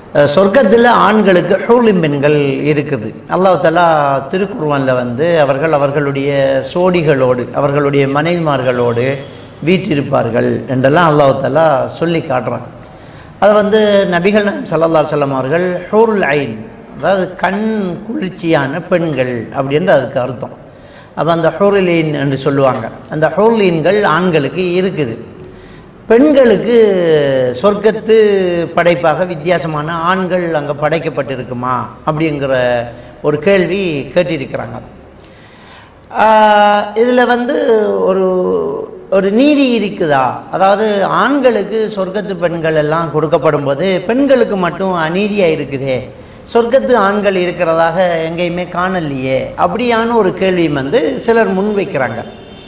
அஹ், சொர்க்கத்தில் ஆண்களுக்கு ஹூலிம் பெண்கள் இருக்குது அல்லாஹ் தஆலா திருக்குர்ஆன்ல வந்து அவர்கள் அவர்களுடைய சோடிகளோடு அவர்களுடைய மனைவிமார்களோடு வீற்றிருப்பார்கள் என்றெல்லாம் அல்லாஹ் தஆலா சொல்லி காட்டுறான் அது வந்து நபிகள் நாயகம் ஸல்லல்லாஹு அலைஹி வஸல்லம் அவர்கள் ஹூருல் ஐன் அதாவது கண் குளிர்ச்சியான பெண்கள் அப்படின்னு அதுக்கு அர்த்தம் அப்போ அந்த ஹூருலீன் என்று சொல்லுவாங்க அந்த ஹூர்லீன்கள் ஆண்களுக்கு இருக்குது பெண்களுக்கு சொர்க்கத்து படைப்பாக வித்தியாசமான ஆண்கள் அங்கே படைக்கப்பட்டிருக்குமா அப்படிங்கிற ஒரு கேள்வி கேட்டிருக்கிறாங்க இதில் வந்து ஒரு ஒரு நீதி இருக்குதா அதாவது ஆண்களுக்கு சொர்க்கத்து பெண்கள் எல்லாம் கொடுக்கப்படும் போது பெண்களுக்கு மட்டும் அநீதியாக இருக்குதே சொர்க்கத்து ஆண்கள் இருக்கிறதாக எங்கேயுமே காணலையே அப்படியான ஒரு கேள்வி வந்து சிலர் முன்வைக்கிறாங்க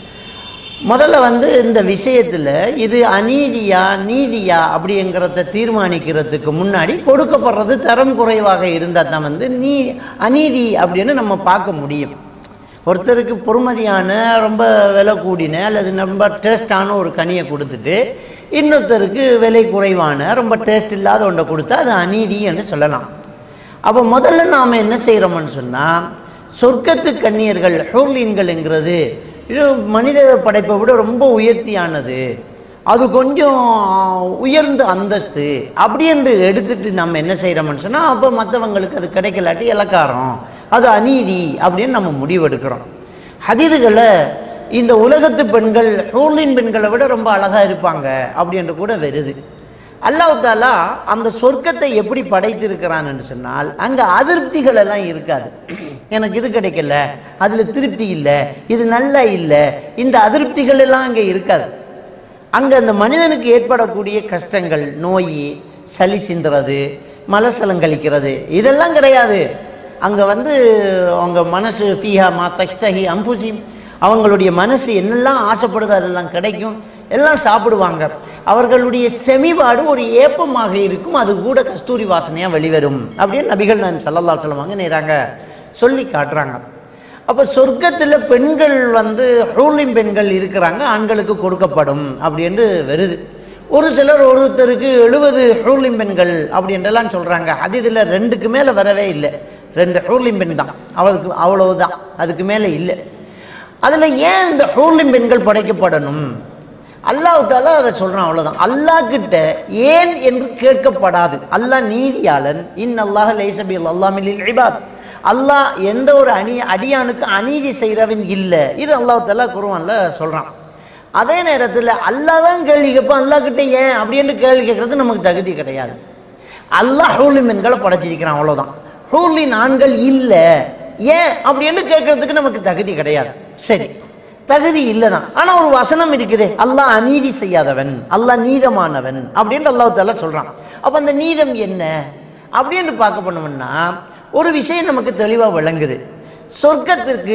முதல்ல வந்து இந்த விஷயத்தில் இது அநீதியா நீதியா அப்படிங்கிறத தீர்மானிக்கிறதுக்கு முன்னாடி கொடுக்கப்படுறது தரம் குறைவாக இருந்தால் தான் வந்து நீ அநீதி அப்படின்னு நம்ம பார்க்க முடியும் ஒருத்தருக்கு பொறுமதியான ரொம்ப விலை கூடின அல்லது ரொம்ப டேஸ்டான ஒரு கனியை கொடுத்துட்டு இன்னொருத்தருக்கு விலை குறைவான ரொம்ப டேஸ்ட் இல்லாத ஒன்றை கொடுத்தா அது அநீதி என்று சொல்லலாம் அப்போ முதல்ல நாம் என்ன செய்கிறோம்னு சொன்னால் சொர்க்கத்து கன்னியர்கள் ஹூர்லீன்கள்ங்கிறது இது மனித படைப்பை விட ரொம்ப உயர்த்தியானது அது கொஞ்சம் உயர்ந்த அந்தஸ்து அப்படி என்று எடுத்துட்டு நம்ம என்ன செய்கிறோம்னு சொன்னால் அப்போ மற்றவங்களுக்கு அது கிடைக்கலாட்டி இலக்காரம் அது அநீதி அப்படின்னு நம்ம முடிவெடுக்கிறோம் ஹதீதுகளை இந்த உலகத்து பெண்கள் ஹூர்லின் பெண்களை விட ரொம்ப அழகாக இருப்பாங்க அப்படின்ட்டு கூட வருது அல்லாஹ் தாலா அந்த சொர்க்கத்தை எப்படி படைத்திருக்கிறான்னு சொன்னால் அங்கே அதிருப்திகள் எல்லாம் இருக்காது எனக்கு இது கிடைக்கல அதில் திருப்தி இல்லை இது நல்லா இல்லை இந்த அதிருப்திகள் எல்லாம் அங்கே இருக்காது அங்கே அந்த மனிதனுக்கு ஏற்படக்கூடிய கஷ்டங்கள் நோய் சளி சிந்துறது மலசலம் கழிக்கிறது இதெல்லாம் கிடையாது அங்கே வந்து அவங்க மனசு ஃபீஹா மா தஹ்தஹி அம்புசி அவங்களுடைய மனசு என்னெல்லாம் ஆசைப்படுதோ அதெல்லாம் கிடைக்கும் எல்லாம் சாப்பிடுவாங்க அவர்களுடைய செமிபாடு ஒரு ஏப்பமாக இருக்கும் அது கூட கஸ்தூரி வாசனையாக வெளிவரும் அப்படின்னு நபிகள் நான் சல்லல்லா சொல்லுவாங்க நேராங்க சொல்லி காட்டுறாங்க அப்போ சொர்க்கத்தில் பெண்கள் வந்து ஹூலிம் பெண்கள் இருக்கிறாங்க ஆண்களுக்கு கொடுக்கப்படும் அப்படின்னு வருது ஒரு சிலர் ஒருத்தருக்கு எழுபது ஹூலிம் பெண்கள் அப்படின்றலாம் சொல்கிறாங்க அது இதில் ரெண்டுக்கு மேலே வரவே இல்லை ரெண்டு ஹூலிம் பெண் தான் அவளுக்கு அவ்வளவுதான் அதுக்கு மேலே இல்லை அதில் ஏன் இந்த ஹூலிம் பெண்கள் படைக்கப்படணும் அல்லாஹ் தாலா அதை சொல்கிறான் அவ்வளோதான் அல்லாஹ் கிட்ட ஏன் என்று கேட்கப்படாது அல்லாஹ் நீதியாளன் இன் அல்லாஹ் லைசபி அல்லாமில் இபாத் அல்லாஹ் எந்த ஒரு அணி அடியானுக்கு அநீதி செய்கிறவன் இல்லை இது அல்லாஹ் தாலா குருவான்ல சொல்கிறான் அதே நேரத்தில் அல்லாஹ் தான் கேள்வி கேட்பான் அல்லாஹ் கிட்ட ஏன் அப்படின்னு கேள்வி கேட்கறது நமக்கு தகுதி கிடையாது அல்லாஹ் ஹூலின் பெண்களை படைச்சிருக்கிறான் அவ்வளோதான் ஹூலின் ஆண்கள் இல்லை ஏன் அப்படின்னு கேட்கறதுக்கு நமக்கு தகுதி கிடையாது சரி தகுதி இல்லைதான் ஆனால் ஒரு வசனம் இருக்குது அல்லாஹ் அநீதி செய்யாதவன் அல்லாஹ் நீதமானவன் அப்படின்ட்டு அல்லாஹ் தாலா சொல்கிறான் அப்போ அந்த நீதம் என்ன அப்படின்னு பார்க்க போனோம்னா ஒரு விஷயம் நமக்கு தெளிவாக விளங்குது சொர்க்கத்திற்கு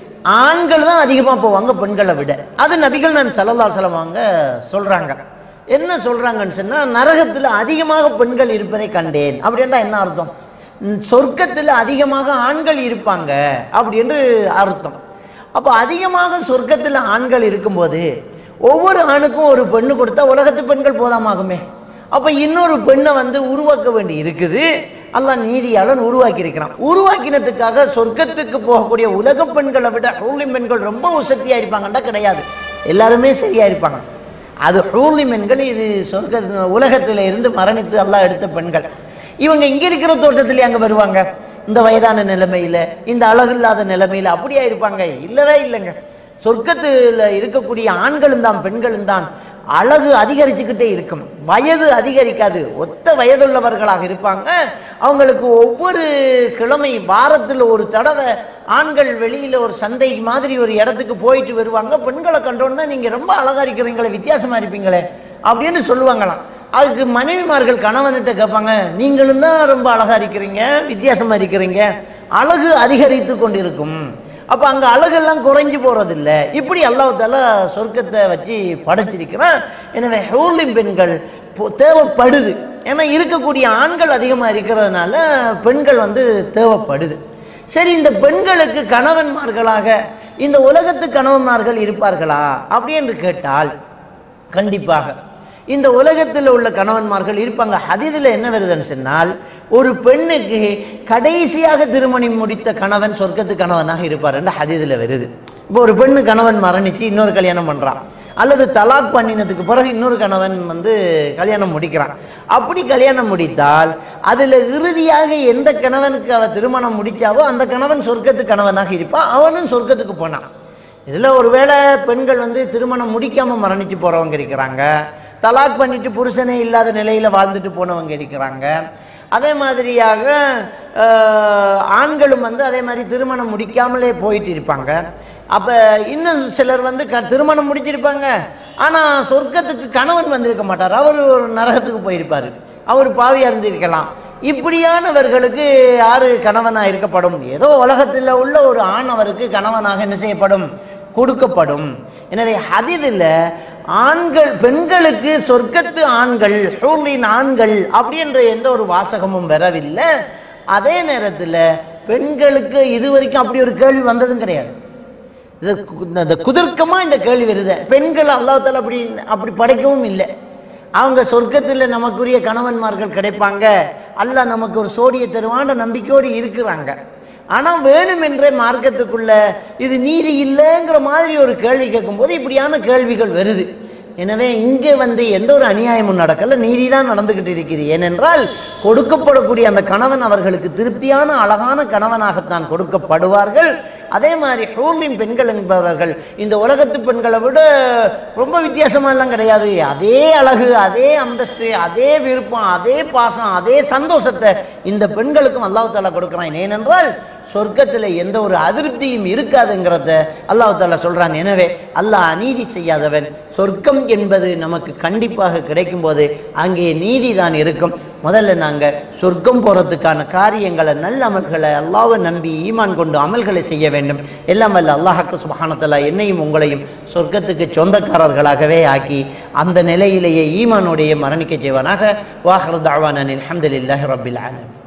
ஆண்கள் தான் அதிகமாக போவாங்க பெண்களை விட அது நபிகள் நான் சல்லல்லா செலவாங்க சொல்கிறாங்க என்ன சொல்கிறாங்கன்னு சொன்னால் நரகத்தில் அதிகமாக பெண்கள் இருப்பதை கண்டேன் அப்படின்னா என்ன அர்த்தம் ம், சொர்க்கத்தில் அதிகமாக ஆண்கள் இருப்பாங்க அப்படின்னு அர்த்தம் அப்போ அதிகமாக சொர்க்கத்தில் ஆண்கள் இருக்கும்போது ஒவ்வொரு ஆணுக்கும் ஒரு பெண்ணு கொடுத்தா உலகத்து பெண்கள் போதாமாகுமே அப்போ இன்னொரு பெண்ணை வந்து உருவாக்க வேண்டி இருக்குது அல்லாஹ் நீதியாளன் உருவாக்கி இருக்கிறான் உருவாக்கினதுக்காக சொர்க்கத்துக்கு போகக்கூடிய உலக பெண்களை விட ஹூலிம் பெண்கள் ரொம்ப உசத்தியாக இருப்பாங்கண்டா கிடையாது எல்லாருமே சரியா இருப்பாங்க அது ஹூலிம் பெண்கள் இது சொர்க்க உலகத்தில் இருந்து மரணித்து அல்லாஹ் எடுத்த பெண்கள் இவங்க இங்க இருக்கிற தோட்டத்திலே அங்க வருவாங்க இந்த வயதான நிலைமையில இந்த அழகில்லாத நிலைமையில அப்படியா இருப்பாங்க இல்லவே இல்லைங்க சொர்க்கத்துல இருக்கக்கூடிய ஆண்களும் தான் பெண்களும் தான் அழகு அதிகரிச்சுக்கிட்டே இருக்கும் வயது அதிகரிக்காது ஒத்த வயதுள்ளவர்களாக இருப்பாங்க அவங்களுக்கு ஒவ்வொரு கிழமை வாரத்தில் ஒரு தடவை ஆண்கள் வெளியில ஒரு சந்தை மாதிரி ஒரு இடத்துக்கு போயிட்டு வருவாங்க பெண்களை கண்டோன்னா நீங்க ரொம்ப அழகா இருக்கிறீங்களே வித்தியாசமா இருப்பீங்களே அப்படின்னு சொல்லுவாங்களாம் அதுக்கு மனைவிமார்கள் கணவன்கிட்ட கேட்பாங்க நீங்களும் தான் ரொம்ப அழகா இருக்கிறீங்க வித்தியாசமா இருக்கிறீங்க அழகு அதிகரித்து கொண்டிருக்கும் அப்போ அங்கே அழகெல்லாம் குறைஞ்சு போறதில்ல இப்படி அல்லாஹால சொர்க்கத்தை வச்சு படைச்சிருக்கிறான் எனவே ஹூலிம் பெண்கள் பொ- தேவைப்படுது ஏன்னா இருக்கக்கூடிய ஆண்கள் அதிகமாக இருக்கிறதுனால பெண்கள் வந்து தேவைப்படுது சரி இந்த பெண்களுக்கு கணவன்மார்களாக இந்த உலகத்து கணவன்மார்கள் இருப்பார்களா அப்படி என்று கேட்டால் கண்டிப்பாக இந்த உலகத்தில் உள்ள கணவன்மார்கள் இருப்பாங்க ஹதீதில் என்ன வருதுன்னு சொன்னால் ஒரு பெண்ணுக்கு கடைசியாக திருமணம் முடித்த கணவன் சொர்க்கத்து கணவனாக இருப்பார் என்று ஹதீதில் வருது இப்போ ஒரு பெண்ணு கணவன் மரணிச்சு இன்னொரு கல்யாணம் பண்றான் அல்லது தலாக் பண்ணினதுக்கு பிறகு இன்னொரு கணவன் வந்து கல்யாணம் முடிக்கிறான் அப்படி கல்யாணம் முடித்தால் அதில் இறுதியாக எந்த கணவனுக்கு அவ திருமணம் முடிச்சாவோ அந்த கணவன் சொர்க்கத்து கணவனாக இருப்பான் அவனும் சொர்க்கத்துக்கு போனான் இதில் ஒருவேளை பெண்கள் வந்து திருமணம் முடிக்காமல் மரணிச்சு போகிறவங்க இருக்கிறாங்க தலாக் பண்ணிட்டு புருஷனே இல்லாத நிலையில் வாழ்ந்துட்டு போனவங்க இருக்கிறாங்க அதே மாதிரியாக அஹ், ஆண்களும் வந்து அதே மாதிரி திருமணம் முடிக்காமலே போயிட்டு இருப்பாங்க அப்போ இன்னும் சிலர் வந்து க திருமணம் முடிச்சிருப்பாங்க ஆனால் சொர்க்கத்துக்கு கணவன் வந்திருக்க மாட்டார் அவர் ஒரு நரகத்துக்கு போயிருப்பார் அவர் பாவியாக இருந்திருக்கலாம் இப்படியானவர்களுக்கு யாரு கணவனாக இருக்கப்படும் ஏதோ உலகத்தில் உள்ள ஒரு ஆண் அவருக்கு கணவனாக என்ன செய்யப்படும் கொடுக்கப்படும் எனவே ஹதீதில் ஆண்கள் பெண்களுக்கு சொர்க்கத்து ஆண்கள் ஹூர்லின் ஆண்கள் அப்படின்ற எந்த ஒரு வாசகமும் வரவில்லை அதே நேரத்தில் பெண்களுக்கு இதுவரைக்கும் அப்படி ஒரு கேள்வி வந்ததும் கிடையாது இது கு- இந்த குதர்க்கமாக இந்த கேள்வி வருது பெண்கள் அல்லாஹால அப்படி அப்படி படைக்கவும் இல்லை அவங்க சொர்க்கத்தில் நமக்குரிய கணவன்மார்கள் கிடைப்பாங்க அல்லாஹ் நமக்கு ஒரு சோடியை தருவான்ற நம்பிக்கையோடு இருக்கிறாங்க ஆனால் வேணுமென்றே மார்க்கத்துக்குள்ள இது நீதி இல்லைங்கிற மாதிரி ஒரு கேள்வி கேட்கும்போது இப்படியான கேள்விகள் வருது எனவே இங்கே வந்து எந்த ஒரு அநியாயமும் நடக்கல நீதி தான் நடந்துகிட்டு இருக்குது ஏனென்றால் கொடுக்கப்படக்கூடிய அந்த கணவன் அவர்களுக்கு திருப்தியான அழகான கணவனாகத்தான் கொடுக்கப்படுவார்கள் அதே மாதிரி ஹூர்லின் பெண்கள் என்பவர்கள் இந்த உலகத்து பெண்களை விட ரொம்ப வித்தியாசமா எல்லாம் கிடையாது அதே அழகு அதே அந்தஸ்து அதே விருப்பம் அதே பாசம் அதே சந்தோஷத்தை இந்த பெண்களுக்கும் அல்லாஹ் தாலா கொடுக்குறான் ஏனென்றால் சொர்க்கத்தில் எந்த ஒரு அதிருப்தியும் இருக்காதுங்கிறத அல்லாஹ் தாலா சொல்றான் எனவே அல்லாஹ் அநீதி செய்யாதவன் சொர்க்கம் என்பது நமக்கு கண்டிப்பாக கிடைக்கும் போது அங்கே நீதி தான் இருக்கும் முதல்ல நாங்கள் சொர்க்கம் போகிறதுக்கான காரியங்களை நல்ல அமல்களை அல்லாவை நம்பி ஈமான் கொண்டு அமல்களை செய்ய வேண்டும் எல்லாம் வல்ல அல்லாஹாக்கு சுபஹானத்தல்லா என்னையும் உங்களையும் சொர்க்கத்துக்கு சொந்தக்காரர்களாகவே ஆக்கி அந்த நிலையிலேயே ஈமானுடைய மரணிக்க செய்வானாக வாஹர் தாவானின் அஹமதுல்லாஹி ரபில் ஆலமீன்